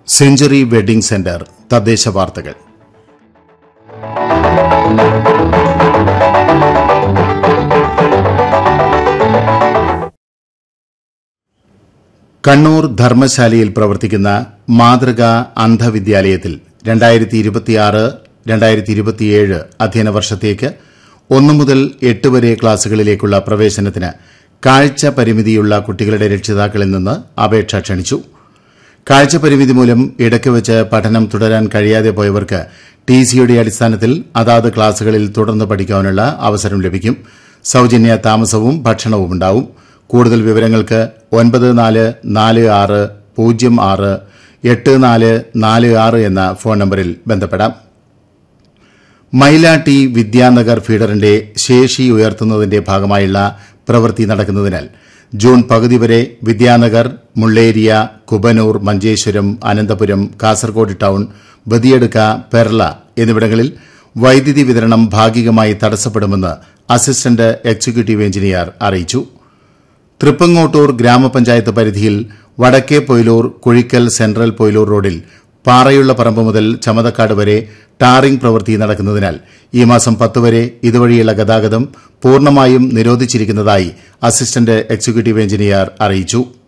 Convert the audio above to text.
century wedding centre തദ്ദേശ വാർത്തകൾ കണ്ണൂർ ധർമ്മശാലയിൽ പ്രവർത്തിക്കുന്ന മാതൃകാ അന്ധവിദ്യാലയത്തിൽ രണ്ടായിരത്തി ഇരുപത്തിയാറ് രണ്ടായിരത്തി ഇരുപത്തിയേഴ് അധ്യയന വർഷത്തേക്ക് ഒന്നു മുതൽ എട്ട് വരെ ക്ലാസുകളിലേക്കുള്ള പ്രവേശനത്തിന് കാഴ്ച പരിമിതിയുള്ള കുട്ടികളുടെ രക്ഷിതാക്കളിൽ നിന്ന് അപേക്ഷ ക്ഷണിച്ചു കാഴ്ച പരിമിതി മൂലം ഇടയ്ക്ക് വെച്ച് പഠനം തുടരാൻ കഴിയാതെ പോയവർക്ക് ടി സിയുടെ അടിസ്ഥാനത്തിൽ അതാത് ക്ലാസുകളിൽ തുടർന്ന് പഠിക്കാനുള്ള അവസരം ലഭിക്കും സൌജന്യ താമസവും ഭക്ഷണവും ഉണ്ടാവും കൂടുതൽ വിവരങ്ങൾക്ക് ഒൻപത് നാല് നാല് ആറ് പൂജ്യം ആറ് എട്ട് നാല് നാല് ആറ് എന്ന ഫോൺ നമ്പറിൽ ബന്ധപ്പെടാം മൈലാട്ടി വിദ്യാനഗർ ഫീഡറിന്റെ ശേഷി ഉയർത്തുന്നതിന്റെ ഭാഗമായുള്ള പ്രവൃത്തി നടക്കുന്നതിനാൽ ജൂൺ പകുതി വരെ വിദ്യാനഗർ മുള്ളേരിയ കുബനൂർ മഞ്ചേശ്വരം അനന്തപുരം കാസർഗോഡ് ടൌൺ ബദിയടുക്ക പെർള എന്നിവിടങ്ങളിൽ വൈദ്യുതി വിതരണം ഭാഗികമായി തടസ്സപ്പെടുമെന്ന് അസിസ്റ്റന്റ് എക്സിക്യൂട്ടീവ് എഞ്ചിനീയർ അറിയിച്ചു തൃപ്പങ്ങോട്ടൂർ ഗ്രാമപഞ്ചായത്ത് പരിധിയിൽ വടക്കേ പൊയിലൂർ കുഴിക്കൽ സെൻട്രൽ പൊയിലൂർ റോഡിൽ പാറയുള്ള പറമ്പ് മുതൽ ചമതക്കാട് വരെ ടാറിംഗ് പ്രവൃത്തി നടക്കുന്നതിനാൽ ഈ മാസം പത്ത് വരെ ഇതുവഴിയുള്ള ഗതാഗതം പൂർണ്ണമായും നിരോധിച്ചിരിക്കുന്നതായി അസിസ്റ്റന്റ് എക്സിക്യൂട്ടീവ് എഞ്ചിനീയർ അറിയിച്ചു